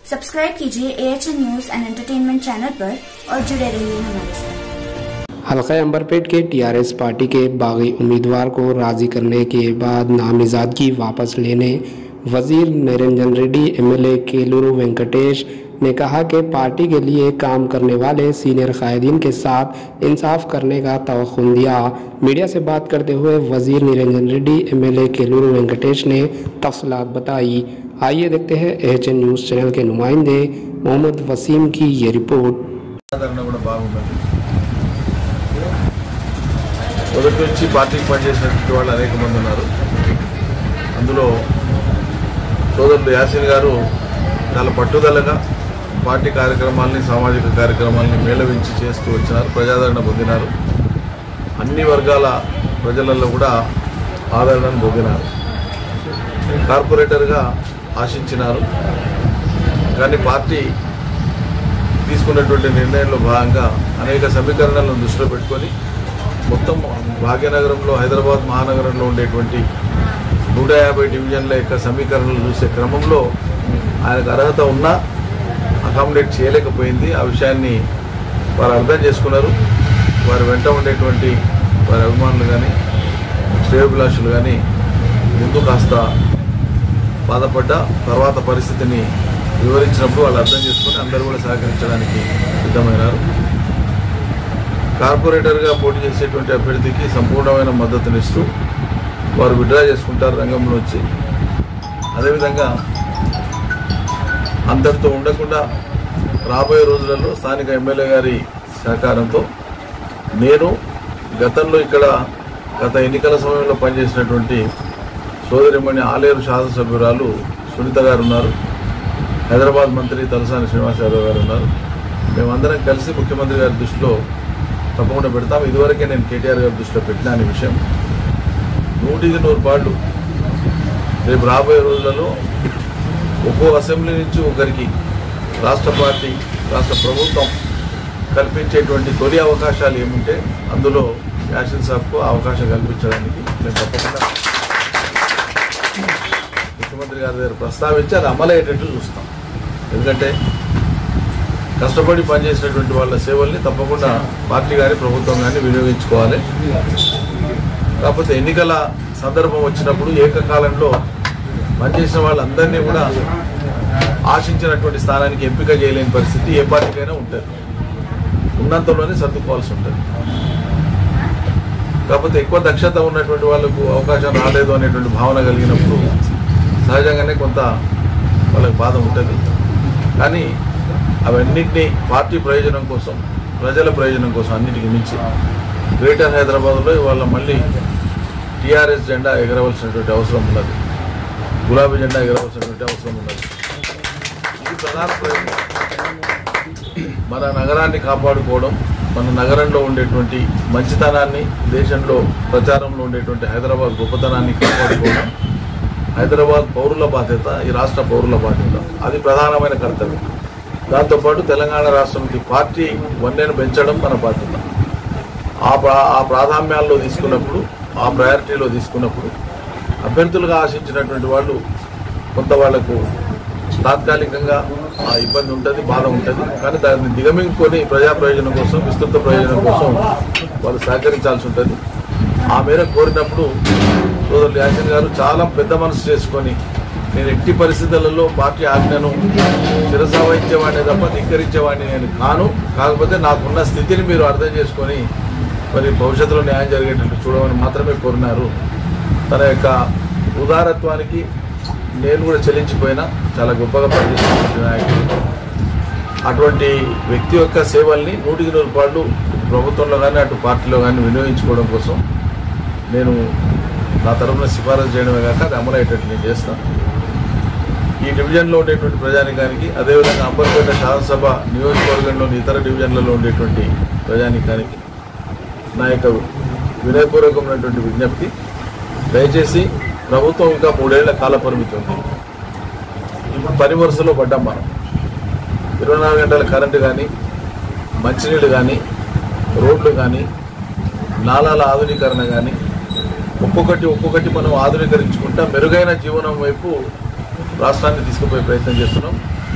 subscribe कीजिए H news and entertainment channel पर और जुड़े रहिए हमारे साथ हल्का अंबरपेट के टीआरएस पार्टी के बागी उम्मीदवार को राजी करने के बाद नामजदगी वापस लेने वजीर निरंजन रेड्डी एमएलए केलूरू वेंकटेश ने कहा कि पार्टी के लिए काम करने वाले सीनियर कायदीन के साथ इंसाफ करने का तवक्कुन दिया मीडिया से बात करते हुए वजीर निरंजन रेड्डी एमएलए केलूरू वेंकटेश ने तफसलात बताई आइए देखते हैं एच न्यूज़ चैनल के नुमाइंदे मोहम्मद वसीम की ये रिपोर्ट ఆదరణ కూడా బాగుంటుంది మొదటి నుంచి పార్టీకి పనిచేసినటువంటి వాళ్ళు అనేక మంది ఉన్నారు అందులో సోదరుడు యాసిన్ గారు చాలా పట్టుదలగా పార్టీ కార్యక్రమాల్ని సామాజిక కార్యక్రమాల్ని మేళవించి చేస్తూ వచ్చినారు ప్రజాదరణ పొందినారు అన్ని వర్గాల ప్రజలలో కూడా ఆదరణను పొందినారు కార్పొరేటర్గా ఆశించినారు కానీ పార్టీ తీసుకున్నటువంటి నిర్ణయంలో భాగంగా అనేక సమీకరణలను దృష్టిలో పెట్టుకొని మొత్తం భాగ్యనగరంలో హైదరాబాద్ మహానగరంలో ఉండేటువంటి నూట యాభై డివిజన్ల యొక్క సమీకరణలు చూసే క్రమంలో ఆయనకు అర్హత ఉన్నా అకామిడేట్ చేయలేకపోయింది ఆ విషయాన్ని వారు అర్థం చేసుకున్నారు వారి వెంట ఉండేటువంటి వారి అభిమానులు కానీ శ్రేయోభిలాషులు కానీ ముందు కాస్త బాధపడ్డ తర్వాత పరిస్థితిని వివరించినప్పుడు వాళ్ళు అర్థం చేసుకుని అందరూ కూడా సహకరించడానికి సిద్ధమైనారు కార్పొరేటర్గా పోటీ చేసేటువంటి అభ్యర్థికి సంపూర్ణమైన మద్దతునిస్తూ వారు విడ్రా చేసుకుంటారు రంగంలో వచ్చి అదేవిధంగా అంతటితో ఉండకుండా రాబోయే రోజులలో స్థానిక ఎమ్మెల్యే గారి సహకారంతో నేను గతంలో ఇక్కడ గత ఎన్నికల సమయంలో పనిచేసినటువంటి సోదరిమణి ఆలేరు శాసనసభ్యురాలు సునీత గారు ఉన్నారు హైదరాబాద్ మంత్రి తలసాని శ్రీనివాస్ యాదవ్ గారు ఉన్నారు మేమందరం కలిసి ముఖ్యమంత్రి గారి దృష్టిలో తప్పకుండా పెడతాం ఇదివరకే నేను కేటీఆర్ గారి దృష్టిలో పెట్టిన అనే విషయం నూటికి నూరు పాళ్ళు రేపు రాబోయే రోజులలో ఒక్కో అసెంబ్లీ నుంచి ఒకరికి రాష్ట్ర పార్టీ రాష్ట్ర ప్రభుత్వం కల్పించేటువంటి తొలి అవకాశాలు ఏముంటే అందులో యాసిన్ సాబ్కు అవకాశం కల్పించడానికి నేను తప్పకుండా ముఖ్యమంత్రి గారి దగ్గర ప్రస్తావించి అది అమలయ్యేటట్టు చూస్తాం ఎందుకంటే కష్టపడి పనిచేసినటువంటి వాళ్ళ సేవల్ని తప్పకుండా పార్టీ కానీ ప్రభుత్వం కానీ వినియోగించుకోవాలి కాకపోతే ఎన్నికల సందర్భం వచ్చినప్పుడు ఏకకాలంలో పనిచేసిన వాళ్ళందరినీ కూడా ఆశించినటువంటి స్థానానికి ఎంపిక చేయలేని పరిస్థితి ఏ పార్టీకైనా ఉంటుంది ఉన్నంతలోనే సర్దుకోవాల్సి ఉంటుంది కాకపోతే ఎక్కువ దక్షత ఉన్నటువంటి వాళ్ళకు అవకాశం రాలేదు అనేటువంటి భావన కలిగినప్పుడు సహజంగానే కొంత వాళ్ళకి బాధ ఉంటుంది కానీ అవన్నింటినీ పార్టీ ప్రయోజనం కోసం ప్రజల ప్రయోజనం కోసం అన్నిటికీ మించి గ్రేటర్ హైదరాబాద్లో ఇవాళ మళ్ళీ టీఆర్ఎస్ జెండా ఎగరవలసినటువంటి అవసరం ఉన్నది గులాబీ జెండా ఎగరవలసినటువంటి అవసరం ఉన్నది ఇది ప్రధాన ప్రయోజనం మన నగరాన్ని కాపాడుకోవడం మన నగరంలో ఉండేటువంటి మంచితనాన్ని దేశంలో ప్రచారంలో ఉండేటువంటి హైదరాబాద్ గొప్పతనాన్ని కాపాడుకోవడం హైదరాబాద్ పౌరుల బాధ్యత ఈ రాష్ట్ర పౌరుల బాధ్యత అది ప్రధానమైన కర్తవ్యం దాంతోపాటు తెలంగాణ రాష్ట్రంకి పార్టీ వన్నెను పెంచడం మన బాధ్యత ఆ ప్రా ఆ ప్రాధాన్యాల్లో తీసుకున్నప్పుడు ఆ ప్రయారిటీలో తీసుకున్నప్పుడు అభ్యర్థులుగా ఆశించినటువంటి వాళ్ళు కొంత వాళ్లకు తాత్కాలికంగా ఆ ఇబ్బంది ఉంటుంది బాధ ఉంటుంది కానీ దాన్ని దిగమింగుకొని ప్రజా ప్రయోజనం కోసం విస్తృత ప్రయోజనం కోసం వాళ్ళు సహకరించాల్సి ఉంటుంది ఆ మేర కోరినప్పుడు సోదరులు యాసిన్ గారు చాలా పెద్ద మనసు చేసుకొని నేను ఎట్టి పరిస్థితులలో పార్టీ ఆజ్ఞను శిరసావహించేవాడిని తప్ప ధిక్కరించేవాడిని నేను కాను కాకపోతే నాకున్న స్థితిని మీరు అర్థం చేసుకొని మరి భవిష్యత్తులో న్యాయం జరిగేటట్టు చూడమని మాత్రమే కోరినారు తన యొక్క ఉదారత్వానికి నేను కూడా చెల్లించిపోయినా చాలా గొప్పగా పనిచేసినటువంటి నాయకుడు అటువంటి వ్యక్తి యొక్క సేవల్ని నూటికి నూరు పాళ్ళు ప్రభుత్వంలో కానీ అటు పార్టీలో కానీ వినియోగించుకోవడం కోసం నేను నా తరఫున సిఫారసు చేయడమే కాక అది అమలయ్యేటట్టు నేను చేస్తాను ఈ డివిజన్లో ఉండేటువంటి ప్రజానికానికి అదేవిధంగా అంబర్పేట శాసనసభ నియోజకవర్గంలోని ఇతర డివిజన్లలో ఉండేటువంటి ప్రజానికానికి నా యొక్క వినయపూర్వకమైనటువంటి విజ్ఞప్తి దయచేసి ప్రభుత్వం ఇంకా మూడేళ్ల కాల పరిమితి ఉంది ఇప్పుడు పని వరుసలో పడ్డాం మనం ఇరవై నాలుగు గంటల కరెంటు కానీ మంచినీళ్ళు కానీ రోడ్లు కానీ నాలాల ఆధునీకరణ కానీ ఒక్కొక్కటి ఒక్కొక్కటి మనం ఆధునీకరించుకుంటా మెరుగైన జీవనం వైపు రాష్ట్రాన్ని తీసుకుపోయే ప్రయత్నం చేస్తున్నాం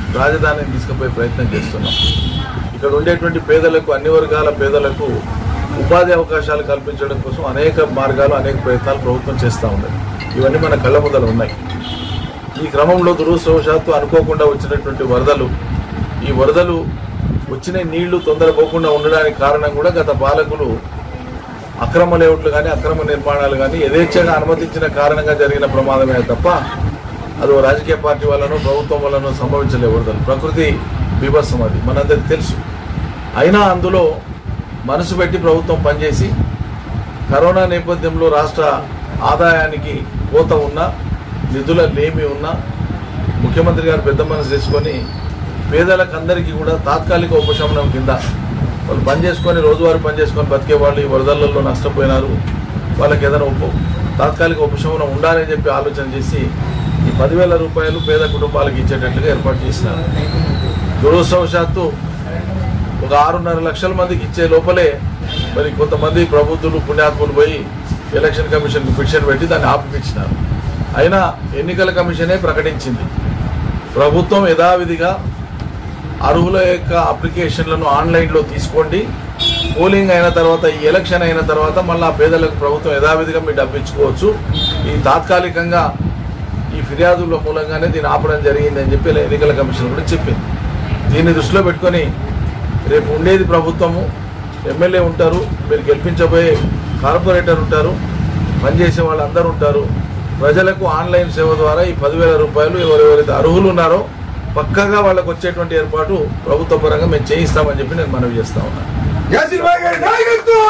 రాజధానిని తీసుకుపోయే ప్రయత్నం చేస్తున్నాం ఇక్కడ ఉండేటువంటి పేదలకు అన్ని వర్గాల పేదలకు ఉపాధి అవకాశాలు కల్పించడం కోసం అనేక మార్గాలు అనేక ప్రయత్నాలు ప్రభుత్వం చేస్తూ ఉంది ఇవన్నీ మన కళ్ళ ముందర ఉన్నాయి ఈ క్రమంలో దురదృష్టవశాత్తు అనుకోకుండా వచ్చినటువంటి వరదలు ఈ వరదలు వచ్చిన నీళ్లు తొందర పోకుండా ఉండడానికి కారణం కూడా గత పాలకులు అక్రమ లేఅవుట్లు కానీ అక్రమ నిర్మాణాలు కానీ యథేచ్ఛగా అనుమతించిన కారణంగా జరిగిన ప్రమాదమే తప్ప అది ఓ రాజకీయ పార్టీ వల్లనో ప్రభుత్వం వల్లనో సంభవించలే వరదలు ప్రకృతి బీభత్సం అది మనందరికి తెలుసు అయినా అందులో మనసు పెట్టి ప్రభుత్వం పనిచేసి కరోనా నేపథ్యంలో రాష్ట్ర ఆదాయానికి కోత ఉన్నా నిధుల లేమి ఉన్నా ముఖ్యమంత్రి గారు పెద్ద మనసు చేసుకొని పేదలకు అందరికీ కూడా తాత్కాలిక ఉపశమనం కింద వాళ్ళు పని చేసుకొని రోజువారీ పని చేసుకొని బతికే వాళ్ళు ఈ వరదలలో నష్టపోయినారు వాళ్ళకి ఏదైనా ఉప తాత్కాలిక ఉపశమనం ఉండాలని చెప్పి ఆలోచన చేసి ఈ పదివేల రూపాయలు పేద కుటుంబాలకు ఇచ్చేటట్లుగా ఏర్పాటు చేసినారు దురదృష్టవశాత్తు ఒక ఆరున్నర లక్షల మందికి ఇచ్చే లోపలే మరి కొంతమంది ప్రబుద్ధులు పుణ్యాత్ములు పోయి ఎలక్షన్ కమిషన్కి పిటిషన్ పెట్టి దాన్ని ఆపిపించినారు అయినా ఎన్నికల కమిషనే ప్రకటించింది ప్రభుత్వం యథావిధిగా అర్హుల యొక్క అప్లికేషన్లను ఆన్లైన్లో తీసుకోండి పోలింగ్ అయిన తర్వాత ఈ ఎలక్షన్ అయిన తర్వాత మళ్ళీ ఆ పేదలకు ప్రభుత్వం యథావిధిగా మీరు డబ్బించుకోవచ్చు ఈ తాత్కాలికంగా ఈ ఫిర్యాదుల మూలంగానే దీన్ని ఆపడం జరిగింది అని చెప్పి ఎన్నికల కమిషన్ కూడా చెప్పింది దీన్ని దృష్టిలో పెట్టుకొని రేపు ఉండేది ప్రభుత్వము ఎమ్మెల్యే ఉంటారు మీరు గెలిపించబోయే కార్పొరేటర్ ఉంటారు పనిచేసే వాళ్ళందరూ ఉంటారు ప్రజలకు ఆన్లైన్ సేవ ద్వారా ఈ పదివేల రూపాయలు ఎవరెవరైతే అర్హులు ఉన్నారో పక్కగా వాళ్ళకు వచ్చేటువంటి ఏర్పాటు ప్రభుత్వ పరంగా మేము చేయిస్తామని చెప్పి నేను మనవి చేస్తా ఉన్నాను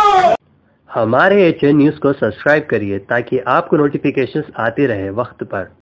हमारे एच न्यूज को सब्सक्राइब करिए ताकि आपको नोटिफिकेशंस आते रहे वक्त पर